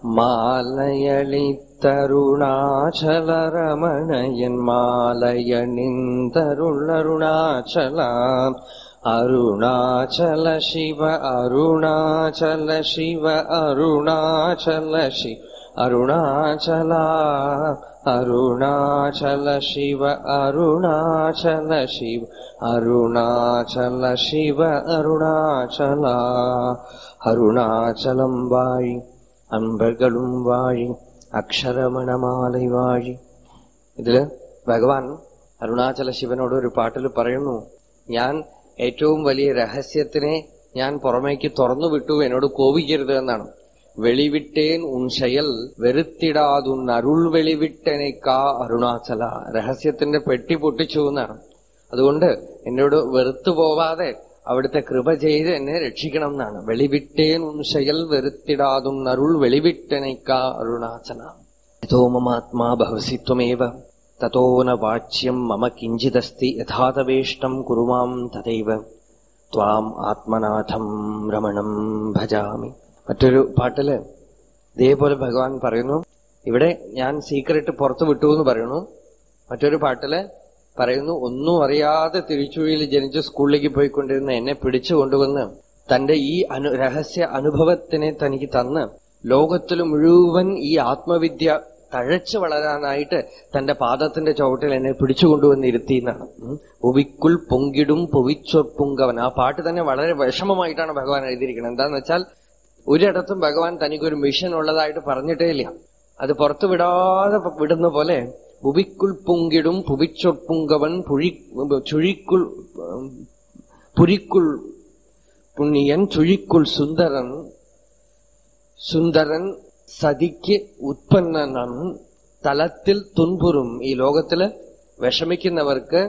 மாலையளித்தருணாச்சல ரமணையன் மாலையணிந்தருள் அருணாச்சலா அருணாச்சல சிவ அருணாச்சல சிவ அருணாச்சல சி அருணாச்சலா அருணாச்சல சிவ அருணாச்சல சிவ அருணாச்சல சிவ அருணாச்சலா அருணாச்சலம் வாழி அன்பர்களும் வாழி അക്ഷരമണമാലൈ വാഴി ഇതില് ഭഗവാൻ അരുണാചല ശിവനോട് ഒരു പാട്ടിൽ പറയുന്നു ഞാൻ ഏറ്റവും വലിയ രഹസ്യത്തിനെ ഞാൻ പുറമേക്ക് തുറന്നു വിട്ടു എന്നോട് കോപിക്കരുത് എന്നാണ് വെളിവിട്ടേൻ ഉൻ ശയൽ വെറുത്തിടാതുൻ അരുൾ വെളിവിട്ടനേക്കാ അരുണാചല രഹസ്യത്തിന്റെ പെട്ടി പൊട്ടിച്ചു എന്നാണ് അതുകൊണ്ട് എന്നോട് വെറുത്തു പോവാതെ അവിടുത്തെ കൃപ ചെയ്ത് എന്നെ രക്ഷിക്കണം എന്നാണ് വെളിവിട്ടേൻ ഉൻശയൽ വെറുത്തിടാതും അരുൾ വെളിവിട്ടനൈക്ക അരുണാചന യഥോ മമാത്മാ ഭവസി ത്വമേവ തതോ ന വാച്യം മമ കിഞ്ചിദസ്തി യഥാതവേഷ്ടം കുറുമാം തഥൈവ ത്വാം ആത്മനാഥം രമണം ഭജാമി മറ്റൊരു പാട്ടില് ഇതേപോലെ ഭഗവാൻ പറയുന്നു ഇവിടെ ഞാൻ സീക്രട്ട് പുറത്തു വിട്ടു എന്ന് പറയുന്നു മറ്റൊരു പാട്ടില് പറയുന്നു ഒന്നും അറിയാതെ തിരുച്ചുഴിയിൽ ജനിച്ച് സ്കൂളിലേക്ക് പോയിക്കൊണ്ടിരുന്ന എന്നെ പിടിച്ചു കൊണ്ടുവന്ന് തന്റെ ഈ അനു രഹസ്യ അനുഭവത്തിനെ തനിക്ക് തന്ന് ലോകത്തിൽ മുഴുവൻ ഈ ആത്മവിദ്യ തഴച്ചു വളരാനായിട്ട് തന്റെ പാദത്തിന്റെ ചുവട്ടിൽ എന്നെ പിടിച്ചു കൊണ്ടുവന്നിരുത്തി എന്നാണ് ഉം. പുവിക്കുൾ പൊങ്കിടും പൊവിച്ചൊപ്പുങ്കവൻ ആ പാട്ട് തന്നെ വളരെ വിഷമമായിട്ടാണ് ഭഗവാൻ എഴുതിയിരിക്കുന്നത് എന്താന്ന് വെച്ചാൽ ഒരിടത്തും ഭഗവാൻ തനിക്കൊരു മിഷൻ ഉള്ളതായിട്ട് പറഞ്ഞിട്ടേ ഇല്ല അത് പുറത്തു വിടാതെ വിടുന്ന പോലെ പുവിക്കുൾ പൊങ്കിടും പുവിച്ചൊപ്പുങ്കവൻ പുഴി ചുഴിക്കുൾ പുരിക്കുൾ പുണ്യൻ ചുഴിക്കുൾ സുന്ദരൻ സുന്ദരൻ സതിക്ക് ഉത്പന്നനം തലത്തിൽ തുൻപുറും ഈ ലോകത്തില് വിഷമിക്കുന്നവർക്ക്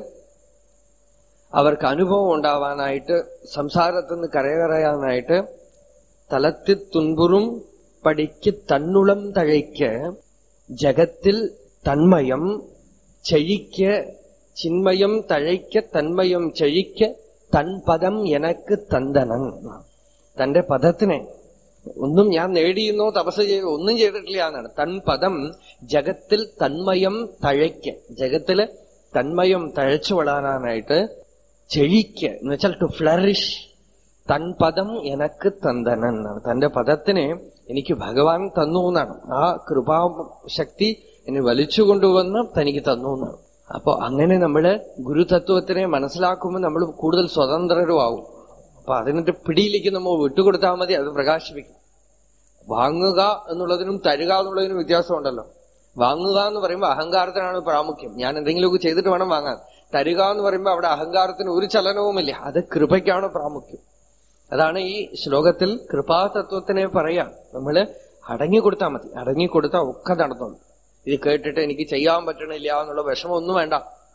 അവർക്ക് അനുഭവം ഉണ്ടാവാനായിട്ട് സംസാരത്തിൽ നിന്ന് കരകറയാനായിട്ട് തലത്തിൽ തുൻപുറും പടിക്ക് തന്നുളം തഴയ്ക്ക് ജഗത്തിൽ തന്മയം ചെഴിക്ക് ചിന്മയം തഴയ്ക്ക് തന്മയം ചെഴിക്ക് തൻപദം എനക്ക് തന്തനൻ തന്റെ പദത്തിനെ ഒന്നും ഞാൻ നേടിയെന്നോ തപസ് ചെയ്തോ ഒന്നും ചെയ്തിട്ടില്ല എന്നാണ് തൻപദം ജഗത്തിൽ തന്മയം തഴയ്ക്ക് ജഗത്തില് തന്മയം തഴച്ചു വളരാനായിട്ട് ചെഴിക്ക് എന്ന് വെച്ചാൽ ടു ഫ്ലറിഷ് തൻ പദം എനക്ക് തന്തനൻ എന്നാണ് തന്റെ പദത്തിനെ എനിക്ക് ഭഗവാൻ തന്നു എന്നാണ് ആ കൃപാശക്തി എന്നെ വലിച്ചു കൊണ്ടുവന്ന് തനിക്ക് തന്നു എന്നാണ് അപ്പൊ അങ്ങനെ നമ്മള് ഗുരുതത്വത്തിനെ മനസ്സിലാക്കുമ്പോൾ നമ്മൾ കൂടുതൽ സ്വതന്ത്രരുമാവും അപ്പൊ അതിനിട്ട് പിടിയിലേക്ക് നമ്മൾ വിട്ടുകൊടുത്താൽ മതി അത് പ്രകാശിപ്പിക്കും വാങ്ങുക എന്നുള്ളതിനും തരുക എന്നുള്ളതിനും വ്യത്യാസമുണ്ടല്ലോ വാങ്ങുക എന്ന് പറയുമ്പോൾ അഹങ്കാരത്തിനാണ് പ്രാമുഖ്യം ഞാൻ എന്തെങ്കിലുമൊക്കെ ചെയ്തിട്ട് വേണം വാങ്ങാൻ തരുക എന്ന് പറയുമ്പോൾ അവിടെ അഹങ്കാരത്തിന് ഒരു ചലനവുമില്ല അത് കൃപയ്ക്കാണ് പ്രാമുഖ്യം അതാണ് ഈ ശ്ലോകത്തിൽ കൃപാതത്വത്തിനെ പറയാം നമ്മള് അടങ്ങിക്കൊടുത്താൽ മതി അടങ്ങിക്കൊടുത്താൽ ഒക്കെ നടന്നോളൂ ഇത് കേട്ടിട്ട് എനിക്ക് ചെയ്യാൻ പറ്റണില്ല എന്നുള്ള വിഷമമൊന്നും വേണ്ട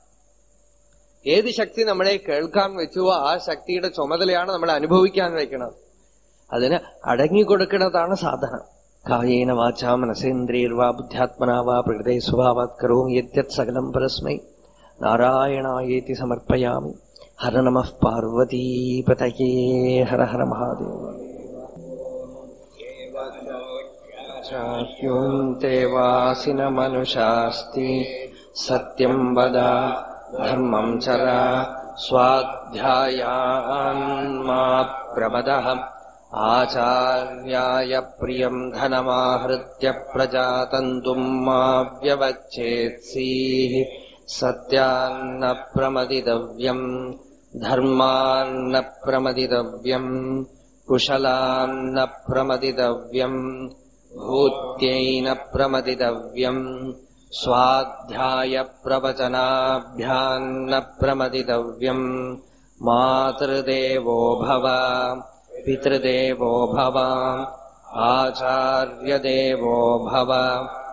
ഏത് ശക്തി നമ്മളെ കേൾക്കാൻ വെച്ചുവോ ആ ശക്തിയുടെ ചുമതലയാണ് നമ്മൾ അനുഭവിക്കാൻ വെക്കുന്നത് അതിന് അടങ്ങിക്കൊടുക്കുന്നതാണ് സാധന കായേന വാചാ മനസേന്ദ്രിയർവാ ബുദ്ധ്യാത്മനാ വാ പ്രകൃതേ സ്വഭാവാത് കരോമി യദ്യത് സകലം പരസ്മൈ നാരായണായേതി സമർപ്പയാമി ഹര നമ പാർവതീപതയേ ഹര ഹര മഹാദേവ േവാസിന മനുഷാസ്തി സത്യം വദ ധർമ്മം ചര സ്വാധ്യായാന്മാ പ്രമദ ആചാര്യായ പ്രിയം ധനമാഹൃത്യ പ്രജാതന്തും മാ വ്യവച്ഛേത്സീ സത്യാന്ന പ്രമദിതവ്യം ധർമാന്ന പ്രമദിതവ്യം കുശലാന്ന പ്രമദിതവ്യം ഭൂത്യൈന പ്രമദിതവ്യം സ്വാധ്യായ പ്രവചനാഭ്യാന്ന പ്രമദിതവ്യം മാതൃദേവോ ഭവ പിതൃദേവോ ഭവ ആചാര്യദേവോ ഭവ